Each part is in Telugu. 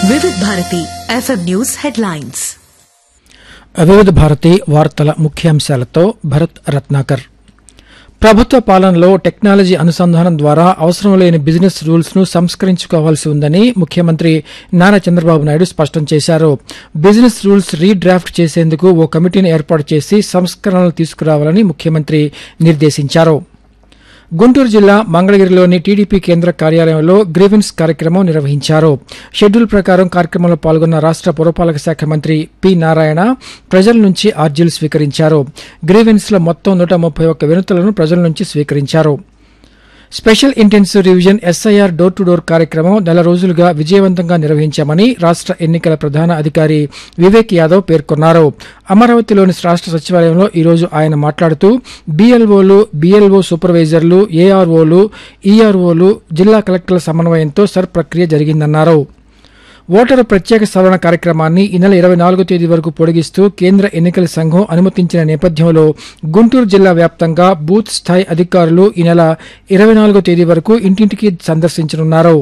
వివిధ భారతి ఎఫ్ఎం న్యూస్ హెడ్లైన్స్ వివిధ భారతి వార్తల ముఖ్యాంశాలతో భరత్ రత్నాకర్ ప్రభుత్వ పాలనలో టెక్నాలజీ అనుసంధానం ద్వారా అవసరం లేని బిజినెస్ రూల్స్ ను సంస్కరించుకోవాల్సి ఉందని ముఖ్యమంత్రి నారా చంద్రబాబు నాయుడు స్పష్టం చేశారు బిజినెస్ రూల్స్ రీడ్రాఫ్ట్ చేసేందుకు ఓ కమిటీని ఏర్పాటు చేసి సంస్కరణలు తీసుకురావాలని ముఖ్యమంత్రి నిర్దేశించారు గుంటూరు జిల్లా మంగళగిరిలోని టీడీపీ కేంద్ర కార్యాలయంలో గ్రీవెన్స్ కార్యక్రమం నిర్వహించారు షెడ్యూల్ ప్రకారం కార్యక్రమంలో పాల్గొన్న రాష్ట్ర పురపాలక శాఖ మంత్రి పి నారాయణ ప్రజల నుంచి ఆర్జీలు స్వీకరించారు గ్రీవెన్స్ లో మొత్తం నూట ముప్పై ఒక్క వినతులను ప్రజల నుంచి స్వీకరించారు special intensive revision SIR door to door కార్యక్రమం నెల రోజులుగా విజయవంతంగా నిర్వహించామని రాష్ట్ర ఎన్నికల ప్రధాన అధికారి వివేక్ యాదవ్ పేర్కొన్నారు అమరావతిలోని రాష్ట్ర సచివాలయంలో ఈరోజు ఆయన మాట్లాడుతూ బీఎల్ఓలు బీఎల్ఓ సూపర్వైజర్లు ఏఆర్ఓలు ఈఆర్ఓలు జిల్లా కలెక్టర్ల సమన్వయంతో సర్ ప్రక్రియ జరిగిందన్నారు ఓటరు ప్రత్యేక సవరణ కార్యక్రమాన్ని ఈ నెల ఇరవై నాలుగో తేదీ వరకు పొడిగిస్తూ కేంద్ర ఎన్నికల సంఘం అనుమతించిన నేపథ్యంలో గుంటూరు జిల్లా వ్యాప్తంగా బూత్ స్థాయి అధికారులు ఈ నెల ఇరవై నాలుగో తేదీ వరకు ఇంటింటికి సందర్శించనున్నారు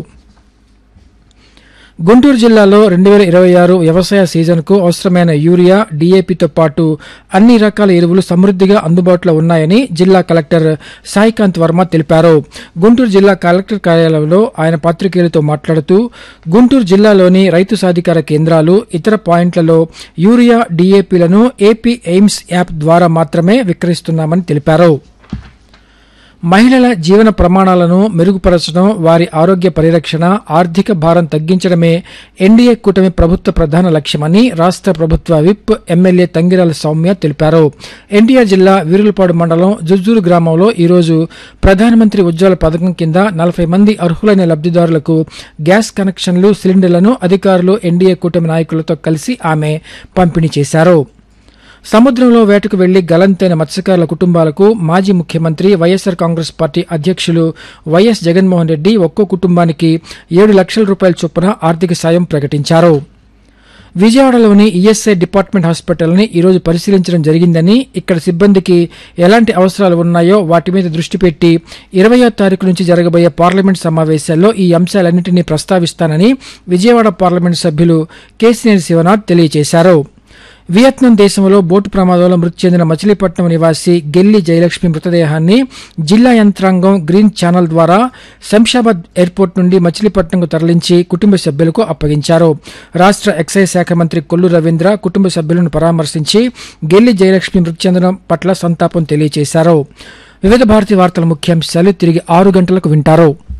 గుంటూరు జిల్లాలో రెండు వేల ఇరవై ఆరు వ్యవసాయ సీజన్కు అవసరమైన యూరియా డీఏపీతో పాటు అన్ని రకాల ఎరువులు సమృద్దిగా అందుబాటులో ఉన్నాయని జిల్లా కలెక్టర్ సాయికాంత్ వర్మ తెలిపారు గుంటూరు జిల్లా కలెక్టర్ కార్యాలయంలో ఆయన పాత్రికేయులతో మాట్లాడుతూ గుంటూరు జిల్లాలోని రైతు సాధికార కేంద్రాలు ఇతర పాయింట్లలో యూరియా డీఏపీలను ఏపీ ఎయిమ్స్ యాప్ ద్వారా మాత్రమే విక్రయిస్తున్నామని తెలిపారు మహిళల జీవన ప్రమాణాలను మెరుగుపరచడం వారి ఆరోగ్య పరిరక్షణ ఆర్థిక భారం తగ్గించడమే ఎన్డీఏ కూటమి ప్రభుత్వ ప్రధాన లక్ష్యమని రాష్ట్ర ప్రభుత్వ విప్ ఎమ్మెల్యే తంగిరాల సౌమ్య తెలిపారు ఎన్టీఆర్ జిల్లా వీరులపాడు మండలం జుజ్జూరు గ్రామంలో ఈరోజు ప్రధానమంత్రి ఉజ్వల పథకం కింద నలభై మంది అర్హులైన లబ్దిదారులకు గ్యాస్ కనెక్షన్లు సిలిండర్లను అధికారులు ఎన్డీఏ కూటమి నాయకులతో కలిసి ఆమె పంపిణీ చేశారు సముద్రంలో వేటకు వెళ్లి గలంతైన మత్స్యకారుల కుటుంబాలకు మాజీ ముఖ్యమంత్రి వైఎస్సార్ కాంగ్రెస్ పార్టీ అధ్యక్షులు వైఎస్ జగన్మోహన్ రెడ్డి ఒక్కో కుటుంబానికి ఏడు లక్షల రూపాయల చొప్పున ఆర్థిక సాయం ప్రకటించారు విజయవాడలోని ఈఎస్ఐ డిపార్ట్మెంట్ హాస్పిటల్ని ఈరోజు పరిశీలించడం జరిగిందని ఇక్కడ సిబ్బందికి ఎలాంటి అవసరాలు ఉన్నాయో వాటి మీద దృష్టి పెట్టి ఇరవయో తారీఖు నుంచి జరగబోయే పార్లమెంట్ సమావేశాల్లో ఈ అంశాలన్నింటినీ ప్రస్తావిస్తానని విజయవాడ పార్లమెంట్ సభ్యులు కేసినేని శివనాథ్ తెలియజేశారు వియత్నాం దేశంలో బోటు ప్రమాదంలో మృతి చెందిన మచిలీపట్నం నివాసి గెల్లి జయలక్ష్మి మృతదేహాన్ని జిల్లా యంత్రాంగం గ్రీన్ ఛానల్ ద్వారా శంషాబాద్ ఎయిర్పోర్ట్ నుండి మచిలీపట్నంకు తరలించి కుటుంబ సభ్యులకు అప్పగించారు రాష్ట్ర ఎక్సైజ్ శాఖ మంత్రి కొల్లు రవీంద్ర కుటుంబ సభ్యులను పరామర్శించి గెల్లి జయలక్ష్మి మృతి చెందడం పట్ల సంతాపం తెలియజేశారు వివిధ భారతి వార్తల ముఖ్యాంశాలు తిరిగి ఆరు గంటలకు వింటారు